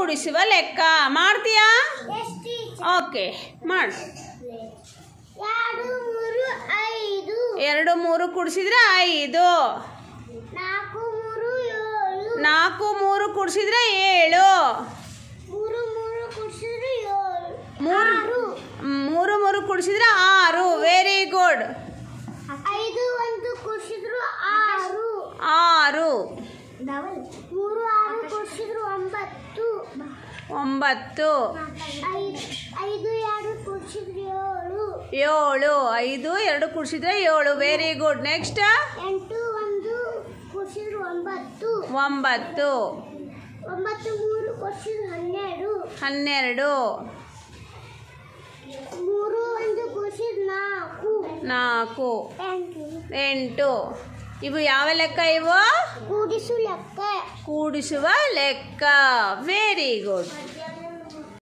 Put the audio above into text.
ಕೂಡಿಸುವ ಲೆಕ್ಕ ಮಾಡ್ತೀಯಾ ಎಷ್ಟು ಓಕೆ ಮಾಡು ಎರಡು ಮೂರು ಐದು ಎರಡು ಮೂರು ಕೂಡಿಸಿದ್ರೆ ಐದು ನಾಲ್ಕು ಮೂರು ಏಳು ನಾಲ್ಕು ಮೂರು ಕೂಡಿಸಿದ್ರೆ ಏಳು ಮೂರು ಮೂರು ಕೊಡ್ಸಿದ್ರು ಏಳು ಮೂರು ಆರು ಮೂರು ಮೂರು ಕೂಡಿಸಿದ್ರೆ ಆರು ವೆರಿ ಗುಡ್ ಐದು ಒಂದು ಕೊಡ್ಸಿದ್ರು ಆರು ಆರು ಮೂರು ಆರು ಕೊಡ್ಸಿದ್ರು ಒಂಬತ್ತು ಒಂಬತ್ತು ಐದು ಐದು ಎರಡು ಕೊಡ್ಸಿದ್ರು ಏಳು ಏಳು ಐದು ಎರಡು ಕೂಡಿಸಿದ್ರೆ ಏಳು ವೆರಿ ಗುಡ್ ನೆಕ್ಸ್ಟ್ ಎಂಟು ಒಂದು ಕೊಡ್ಸಿದ್ರು ಒಂಬತ್ತು ಒಂಬತ್ತು ಒಂಬತ್ತು ಮೂರು ಕೊಡ್ಸಿದ್ರು ಹನ್ನೆರಡು ಹನ್ನೆರಡು ಮೂರು ಒಂದು ಕೊಡ್ಸಿದ್ರು ನಾಲ್ಕು ನಾಲ್ಕು ಎಂಟು ಎಂಟು ಇವು ಯಾವ ಲೆಕ್ಕ ಇವು ಕೂಡಿಸು ಲೆಕ್ಕ ಕೂಡಿಸುವ ಲೆಕ್ಕ ವೆರಿ ಗುಡ್